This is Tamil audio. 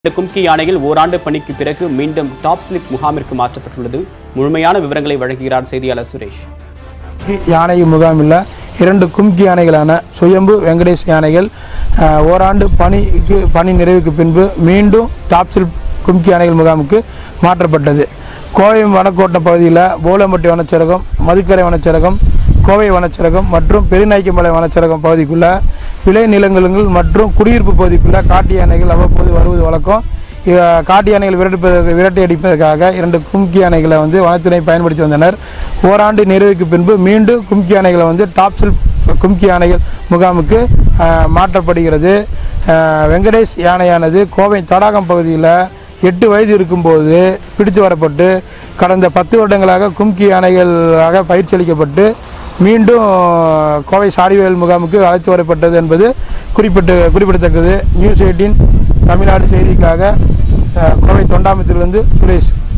இந்த கும்கி யானையில் ஓராண்டு பணிக்கு பிறகு மீண்டும் டாப் ஸ்லிப் முகாமிற்கு மாற்றப்பட்டுள்ளது முழுமையான விவரங்களை வழங்குகிறார் செய்தியாளர் சுரேஷ் யானை முகாமில் இரண்டு கும்கி யானைகளான சுயம்பு வெங்கடேஷ் யானைகள் அஹ், ஓராண்டு பணிக்கு பணி நிறைவுக்கு பின்பு மீண்டும் டாப்சில் கும்கி யானைகள் முகாமுக்கு மாற்றப்பட்டது கோவை வனக்கோட்டம் பகுதியில் போலம்பட்டி வனச்சரகம் மதுக்கரை வனச்சரகம் கோவை வனச்சரகம் மற்றும் பெருநாய்க்கமலை வனச்சரகம் பகுதிக்குள்ள விளை நிலங்கள் மற்றும் குடியிருப்பு பகுதிக்குள்ள காட்டு யானைகள் அவ்வப்போது வருவது வழக்கம் இ- காட்டு யானைகள் விரட்டுப்பதற்கு விரட்டி அடிப்பதற்காக இரண்டு கும்கி யானைகளை வந்து வனத்துறை பயன்படுத்தி வந்தனர் ஓராண்டு நிறைவுக்கு பின்பு மீண்டும் கும்கி யானைகளை வந்து டாப்சில் கும்கி யானைகள் முகாமுக்கு அஹ், மாற்றப்படுகிறது அஹ், வெங்கடேஷ் யானையானது கோவை தடாகம் பகுதியில் எட்டு வயது இருக்கும்போது பிடித்து வரப்பட்டு கடந்த பத்து வருடங்களாக கும்கி யானைகளாக பயிற்சி அளிக்கப்பட்டு மீண்டும் கோவை சாடிவேல் முகாமுக்கு அழைத்து வரப்பட்டது என்பது குறிப்பிட்டு குறிப்பிடத்தக்கது நியூஸ் எயிட்டீன் தமிழ்நாடு செய்திக்காக அஹ், கோவை தொண்டாமுத்திலிருந்து சுரேஷ்